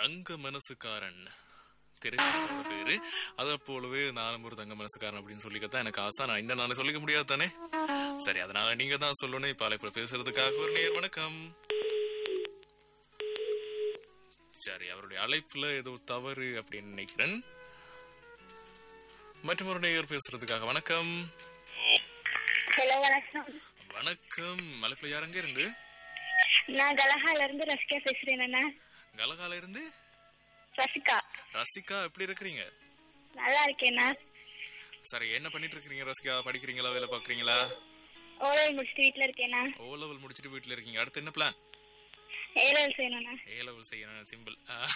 தங்க மனசுக்காரன் திரைப்படத்தோட பேரு அதை போலவே நானும் ஒரு தங்க மனசுக்காரன் அப்படின்னு சொல்லிக்கத்தான் எனக்கு ஆசை நான் என்ன நான் சொல்லிக்க முடியாது தானே சரி அதனால நீங்க தான் சொல்லணும் இப்ப அழைப்புல பேசுறதுக்காக ஒரு நேர் வணக்கம் சரி அவருடைய அழைப்புல ஏதோ தவறு அப்படின்னு நினைக்கிறேன் மற்றும் ஒரு நேயர் பேசுறதுக்காக வணக்கம் ஹலோ வணக்கம் வணக்கம் அழைப்புல யாருங்க இருந்து நான் கலஹால இருந்து ரசிகா பேசுறேன் அண்ணா கலகால இருந்து ரசிகா ரசிகா எப்படி இருக்கிறீங்க நல்லா இருக்கேண்ணா சரி என்ன பண்ணிட்டு இருக்கீங்க ரசிகா படிக்கிறீங்களா வேலை பாக்குறீங்களா ஓலை முடிச்சுட்டு வீட்டுல இருக்கேண்ணா ஓ லெவல் முடிச்சிட்டு வீட்ல இருக்கீங்க அடுத்து என்ன பிளான் ஏழல் செய்யணும்ண்ணா ஏ லெவல் செய்யணும் சிம்பிள்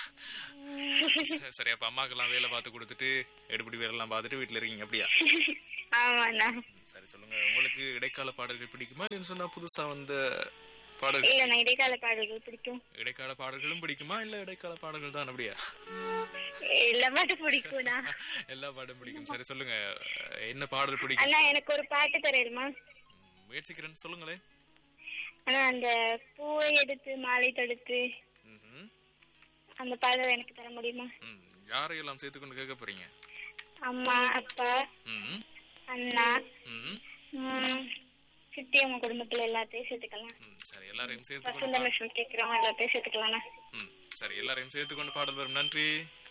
சரி அப்ப அம்மாக்கெல்லாம் வேலை பார்த்து கொடுத்துட்டு எடுபடி வேலைலாம் பார்த்துட்டு வீட்ல இருக்கீங்க அப்படியா ஆமாண்ணா ம், சரி சொல்லுங்க உங்களுக்கு இடைக்கால பாடல்கள் பிடிக்குமா இல்லைன்னு சொன்னா புதுசா வந்த பாடல்கள் இல்லண்ணா இடைக்கால பாடல்கள் பிடிக்கும் இடைக்கால பாடல்களும் பிடிக்குமா இல்ல இடைக்கால பாடல்கள் தான் அப்படியா எல்லா பாட்டு பிடிக்கும்ண்ணா எல்லா பாட்டும் பிடிக்கும் சரி சொல்லுங்க என்ன பாடல் பிடிக்கும் அண்ணா எனக்கு ஒரு பாட்டு தரேருமா ம், முயற்சிக்கிறேன் சொல்லுங்களேன் அண்ணா அந்த பூவை எடுத்து மாலை தொடுத்து ம்ஹும். அந்த பாடல் எனக்கு தர முடியுமா ம், யாரையெல்லாம் சேர்த்துக்கொண்டு கேட்க போறீங்க அம்மா அப்பா ம் அண்ணா ம் ம், சித்தி அவங்க குடும்பத்துல எல்லாத்தையும் சேர்த்துக்கலாம் ம், சரி எல்லாரையும் சேர்த்துக்கொண்டு வசந்த லட்சுமி கேக்குறவங்க எல்லாத்தையும் சேர்த்துக்கலாம்ண்ணா ம் சரி எல்லாரையும் சேர்த்துக்கொண்டு பாடல் வரும் நன்றி